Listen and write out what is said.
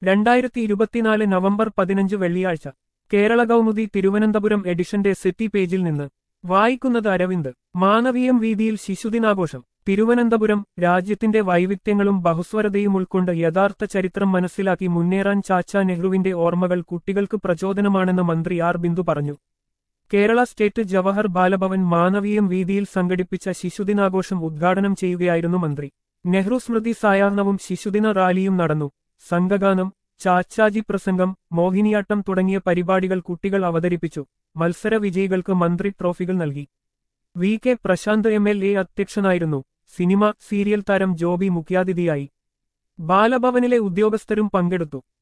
രണ്ടായിരത്തി ഇരുപത്തിനാല് നവംബർ പതിനഞ്ച് വെള്ളിയാഴ്ച കേരള കൗമുദി തിരുവനന്തപുരം എഡിഷന്റെ സിറ്റി പേജിൽ നിന്ന് വായിക്കുന്നത് അരവിന്ദ് മാനവീയം വീതിയിൽ ശിശുദിനാഘോഷം തിരുവനന്തപുരം രാജ്യത്തിന്റെ വൈവിധ്യങ്ങളും ബഹുസ്വരതയും ഉൾക്കൊണ്ട് യഥാർത്ഥ ചരിത്രം മനസ്സിലാക്കി മുന്നേറാൻ ചാച്ച നെഹ്റുവിന്റെ ഓർമ്മകൾ കുട്ടികൾക്ക് പ്രചോദനമാണെന്ന് മന്ത്രി ആർ ബിന്ദു പറഞ്ഞു കേരള സ്റ്റേറ്റ് ജവഹർ ബാലഭവൻ മാനവീയം വീതിയിൽ സംഘടിപ്പിച്ച ശിശുദിനാഘോഷം ഉദ്ഘാടനം ചെയ്യുകയായിരുന്നു മന്ത്രി നെഹ്റു സ്മൃതി സായാഹ്നവും ശിശുദിന റാലിയും നടന്നു സംഘഗാനം ചാച്ചാജി പ്രസംഗം മോഹിനിയാട്ടം തുടങ്ങിയ പരിപാടികൾ കുട്ടികൾ അവതരിപ്പിച്ചു മത്സര വിജയികൾക്ക് മന്ത്രി ട്രോഫികൾ നൽകി V K Prasanth M L A അധ്യക്ഷനായിരുന്നു സിനിമ സീരിയൽ താരം ജോബി മുഖ്യാതിഥിയായി ബാലഭവനിലെ ഉദ്യോഗസ്ഥരും പങ്കെടുത്തു